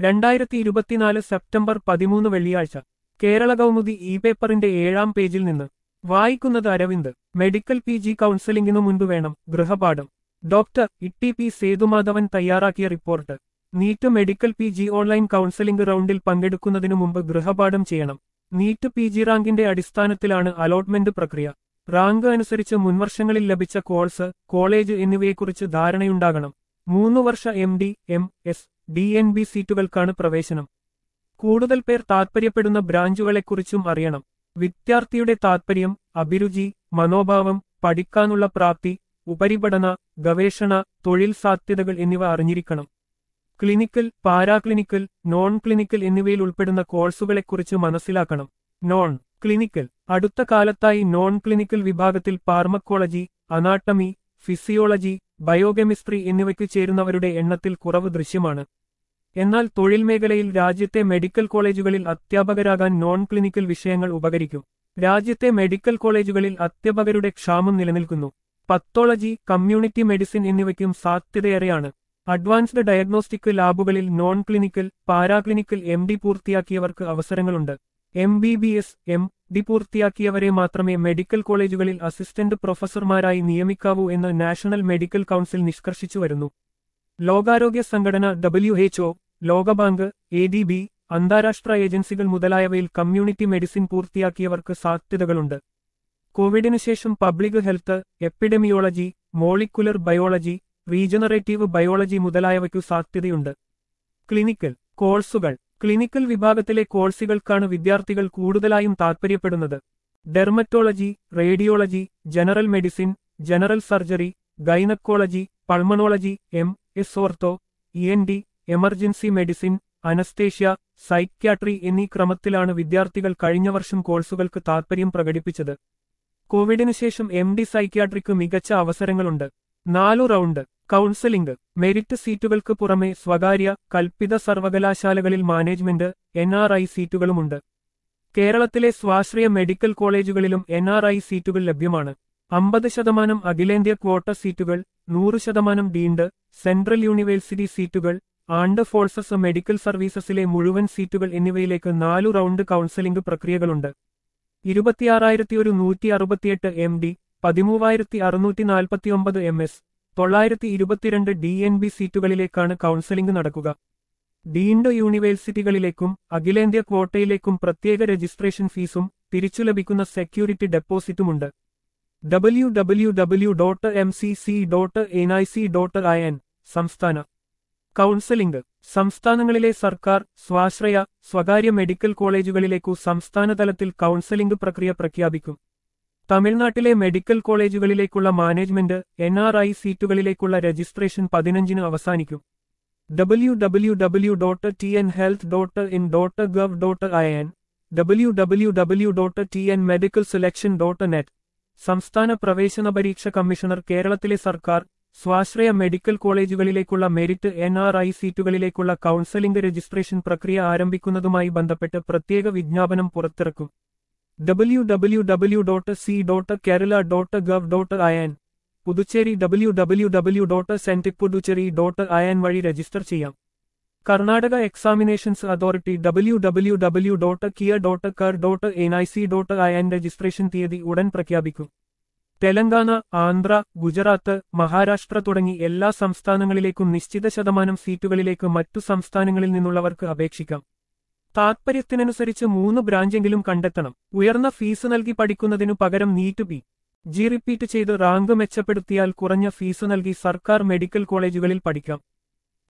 രണ്ടായിരത്തി ഇരുപത്തിനാല് സെപ്റ്റംബർ പതിമൂന്ന് വെള്ളിയാഴ്ച കേരള കൗമുദി ഇ പേപ്പറിന്റെ ഏഴാം പേജിൽ നിന്ന് വായിക്കുന്നത് അരവിന്ദ് മെഡിക്കൽ പി ജി കൗൺസിലിംഗിനു മുൻപ് വേണം ഗൃഹപാഠം ഡോക്ടർ ഇട്ടി പി സേതുമാധവൻ തയ്യാറാക്കിയ report NEET medical P G online counselling റൗണ്ടിൽ പങ്കെടുക്കുന്നതിനു മുമ്പ് ഗൃഹപാഠം ചെയ്യണം നീറ്റ് പി ജി റാങ്കിന്റെ അടിസ്ഥാനത്തിലാണ് അലോട്ട്മെന്റ് പ്രക്രിയ റാങ്ക് അനുസരിച്ച് മുൻവർഷങ്ങളിൽ ലഭിച്ച കോഴ്സ് കോളേജ് എന്നിവയെക്കുറിച്ച് ധാരണയുണ്ടാകണം മൂന്നു വർഷ M D M S D N B സീറ്റുകൾക്കാണ് പ്രവേശനം കൂടുതൽ പേർ താൽപ്പര്യപ്പെടുന്ന ബ്രാഞ്ചുകളെക്കുറിച്ചും അറിയണം വിദ്യാർത്ഥിയുടെ താൽപ്പര്യം അഭിരുചി മനോഭാവം പഠിക്കാനുള്ള പ്രാപ്തി ഉപരിപഠന ഗവേഷണ തൊഴിൽ സാധ്യതകൾ എന്നിവ അറിഞ്ഞിരിക്കണം ക്ലിനിക്കൽ പാരാക്ലിനിക്കൽ നോൺ ക്ലിനിക്കൽ എന്നിവയിൽ ഉൾപ്പെടുന്ന കോഴ്സുകളെക്കുറിച്ച് മനസ്സിലാക്കണം നോൺ ക്ലിനിക്കൽ അടുത്ത കാലത്തായി നോൺ ക്ലിനിക്കൽ വിഭാഗത്തിൽ ഫാർമക്കോളജി അനാട്ടമി ഫിസിയോളജി ബയോകെമിസ്ട്രി എന്നിവയ്ക്ക് ചേരുന്നവരുടെ എണ്ണത്തിൽ കുറവ് ദൃശ്യമാണ് എന്നാൽ തൊഴിൽ മേഖലയിൽ രാജ്യത്തെ മെഡിക്കൽ കോളേജുകളിൽ അധ്യാപകരാകാൻ നോൺ ക്ലിനിക്കൽ വിഷയങ്ങൾ ഉപകരിക്കും രാജ്യത്തെ മെഡിക്കൽ കോളേജുകളിൽ അധ്യാപകരുടെ ക്ഷാമം നിലനിൽക്കുന്നു പത്തോളജി കമ്മ്യൂണിറ്റി മെഡിസിൻ എന്നിവയ്ക്കും സാധ്യതയേറെയാണ് അഡ്വാൻസ്ഡ് ഡയഗ്നോസ്റ്റിക് ലാബുകളിൽ non clinical paraclinical M D പൂർത്തിയാക്കിയവർക്ക് അവസരങ്ങളുണ്ട് M B B S M D പൂർത്തിയാക്കിയവരെ മാത്രമേ മെഡിക്കൽ കോളേജുകളിൽ അസിസ്റ്റന്റ് പ്രൊഫസർമാരായി നിയമിക്കാവൂ എന്ന് നാഷണൽ മെഡിക്കൽ കൗൺസിൽ നിഷ്കർഷിച്ചു വരുന്നു ലോകാരോഗ്യ സംഘടന ഡബ്ല്യു എച്ച്ഒ ലോകബാങ്ക് എ ഡി ബി അന്താരാഷ്ട്ര ഏജൻസികൾ മുതലായവയിൽ കമ്മ്യൂണിറ്റി മെഡിസിൻ പൂർത്തിയാക്കിയവർക്ക് സാധ്യതകളുണ്ട് കോവിഡിനു ശേഷം public health epidemiology molecular biology regenerative biology മുതലായവയ്ക്കു സാധ്യതയുണ്ട് ക്ലിനിക്കൽ കോഴ്സുകൾ ക്ലിനിക്കൽ വിഭാഗത്തിലെ കോഴ്സുകൾക്കാണ് വിദ്യാർത്ഥികൾ കൂടുതലായും താൽപ്പര്യപ്പെടുന്നത് dermatology radiology general medicine general surgery gynaecology pulmonology M S ortho E N D emergency medicine anaesthesia psychiatry എന്നീ ക്രമത്തിലാണ് വിദ്യാർത്ഥികൾ കഴിഞ്ഞ വർഷം കോഴ്സുകൾക്ക് താൽപ്പര്യം പ്രകടിപ്പിച്ചത് കോവിഡിനു ശേഷം എം ഡി സൈക്യാട്രിക്ക് മികച്ച അവസരങ്ങളുണ്ട് നാലു റൗണ്ട് കൗൺസിലിംഗ് മെരിറ്റ് സീറ്റുകൾക്ക് പുറമെ സ്വകാര്യ കൽപ്പിത സർവകലാശാലകളിൽ മാനേജ്മെന്റ് എൻ ആർ ഐ സീറ്റുകളുമുണ്ട് കേരളത്തിലെ സ്വാശ്രയ മെഡിക്കൽ കോളേജുകളിലും എൻ ആർ ഐ സീറ്റുകൾ ലഭ്യമാണ് അമ്പത് ശതമാനം അഖിലേന്ത്യാ ക്വോട്ട സീറ്റുകൾ നൂറ് ശതമാനം ഡീൻഡ് സെൻട്രൽ യൂണിവേഴ്സിറ്റി സീറ്റുകൾ ആണ്ട് ഫോഴ്സസ് മെഡിക്കൽ സർവീസസിലെ മുഴുവൻ സീറ്റുകൾ എന്നിവയിലേക്ക് നാലു റൗണ്ട് കൗൺസിലിംഗ് പ്രക്രിയകളുണ്ട് ഇരുപത്തിയാറായിരത്തി ഒരു നൂറ്റി അറുപത്തിയെട്ട് എം ഡി പതിമൂവായിരത്തി അറുന്നൂറ്റി നാൽപ്പത്തിയൊമ്പത് എം എസ് തൊള്ളായിരത്തി ഇരുപത്തിരണ്ട് ഡി എൻ ബി സീറ്റുകളിലേക്കാണ് കൗൺസിലിംഗ് നടക്കുക ഡീൻഡ് യൂണിവേഴ്സിറ്റികളിലേക്കും അഖിലേന്ത്യാ ക്വോട്ടയിലേക്കും പ്രത്യേക രജിസ്ട്രേഷൻ ഫീസും തിരിച്ചു ലഭിക്കുന്ന സെക്യൂരിറ്റി ഡെപ്പോസിറ്റുമുണ്ട് W W W dot M C C dot N I C dot I N സംസ്ഥാന കൗൺസിലിംഗ് സംസ്ഥാനങ്ങളിലെ സർക്കാർ സ്വാശ്രയ സ്വകാര്യ മെഡിക്കൽ കോളേജുകളിലേക്കു സംസ്ഥാനതലത്തിൽ കൗൺസിലിംഗ് പ്രക്രിയ പ്രഖ്യാപിക്കും തമിഴ്നാട്ടിലെ മെഡിക്കൽ കോളേജുകളിലേക്കുള്ള മാനേജ്മെന്റ് എൻ ആർ ഐ സീറ്റുകളിലേക്കുള്ള രജിസ്ട്രേഷൻ പതിനഞ്ചിന് അവസാനിക്കും W W W dot T N health dot in dot gov dot I N W W W dot T N medical selection dot net സംസ്ഥാന പ്രവേശന പരീക്ഷ കമ്മീഷണർ കേരളത്തിലെ സർക്കാർ സ്വാശ്രയ മെഡിക്കൽ കോളേജുകളിലേക്കുള്ള മെരിറ്റ് എൻ ആർ ഐ സീറ്റുകളിലേക്കുള്ള കൗൺസലിംഗ് രജിസ്ട്രേഷൻ പ്രക്രിയ ആരംഭിക്കുന്നതുമായി ബന്ധപ്പെട്ട് പ്രത്യേക വിജ്ഞാപനം പുറത്തിറക്കും W W W dot C dot Kerala dot gov dot I N Puducherry W W W dot Centac Puducherry dot I N വഴി രജിസ്റ്റർ ചെയ്യാം Karnataka examinations authority W W W dot KEA dot kar dot N I C dot I N registration തീയതി ഉടൻ പ്രഖ്യാപിക്കും തെലങ്കാന ആന്ധ്ര ഗുജറാത്ത് മഹാരാഷ്ട്ര തുടങ്ങി എല്ലാ സംസ്ഥാനങ്ങളിലേക്കും നിശ്ചിത ശതമാനം സീറ്റുകളിലേക്ക് മറ്റു സംസ്ഥാനങ്ങളിൽ നിന്നുള്ളവർക്ക് അപേക്ഷിക്കാം താത്പര്യത്തിനനുസരിച്ച് മൂന്ന് ബ്രാഞ്ചെങ്കിലും കണ്ടെത്തണം ഉയർന്ന ഫീസ് നൽകി പഠിക്കുന്നതിനു പകരം നീറ്റ് ബി ജി റിപ്പീറ്റ് ചെയ്ത് റാങ്ക് മെച്ചപ്പെടുത്തിയാൽ കുറഞ്ഞ ഫീസ് നൽകി സർക്കാർ മെഡിക്കൽ കോളേജുകളിൽ പഠിക്കാം